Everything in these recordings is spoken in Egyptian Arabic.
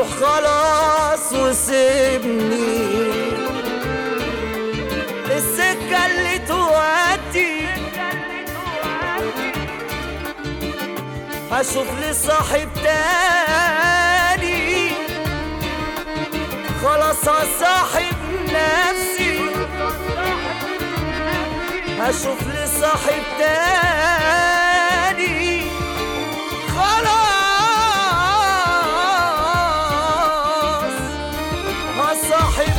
روح خلاص وسيبني السكة اللي تودي هشوف لي صاحب تاني خلاص هصاحب نفسي هشوف لي صاحب تاني خلاص هصاحب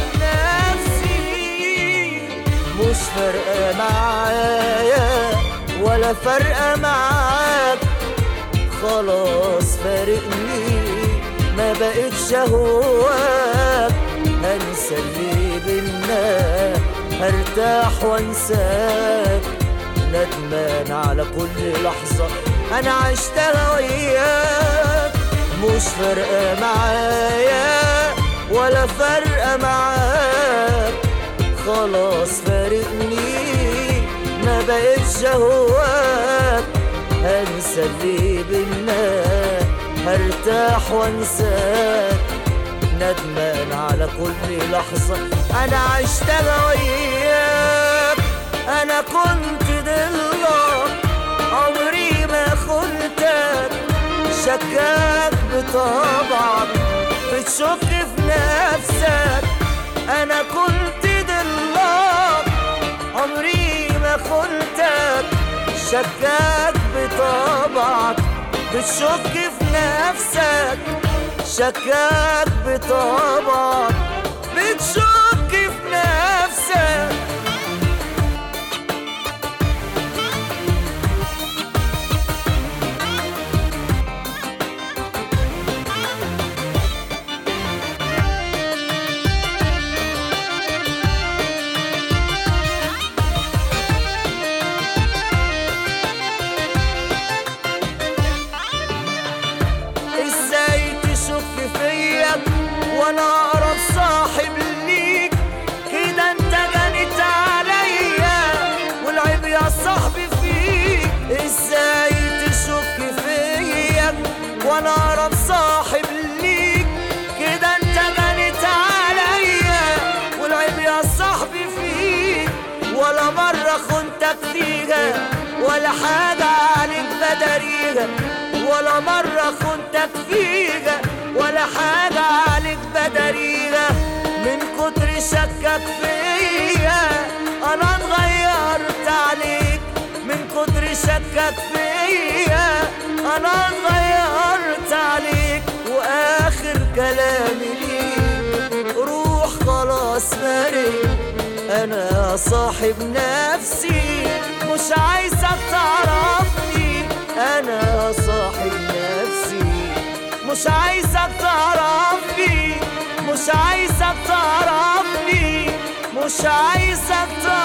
نفسي مش فارقة معايا ولا فارقة معاك خلاص فارقني ما بقتش اهواك هنسى اللي بينا هرتاح وانساك ندمان على كل لحظة أنا عشتها وياك مش فارقة معايا ولا فارقة معاك خلاص فارقني ما بقتش اهواك هنسى اللي بينا هرتاح وانساك ندمان على كل لحظة أنا عشتها وياك أنا كنت ضلك عمري ما خنتك شكاك بطبعك بتشك في نفسك أنا كنت ضلك عمري ما خنتك شكاك بطبعك بتشك في نفسك شكاك بطبعك بتشك في نفسك ازاي تشك فيا وانا اقرب صاحب ليك كده انت جنيت عليا والعيب يا صاحبي فيك ازاي تشك فيا وانا اقرب صاحب ليك كده انت جنيت عليا والعيب يا صاحبي فيك ولا مرة خنتك فيها ولا حاجة عليك بدريها ولا مرة خنتك فيها ولا حاجة عليك بدريها من كتر شكك فيا أنا اتغيرت عليك من كتر شكك فيا أنا اتغيرت عليك وآخر كلامي ليك روح خلاص فارق انا صاحب نفسي مش عايزك تعرفني انا صاحب نفسي مش عايزك تعرفني مش عايزك تعرفني مش عايزك تعرفني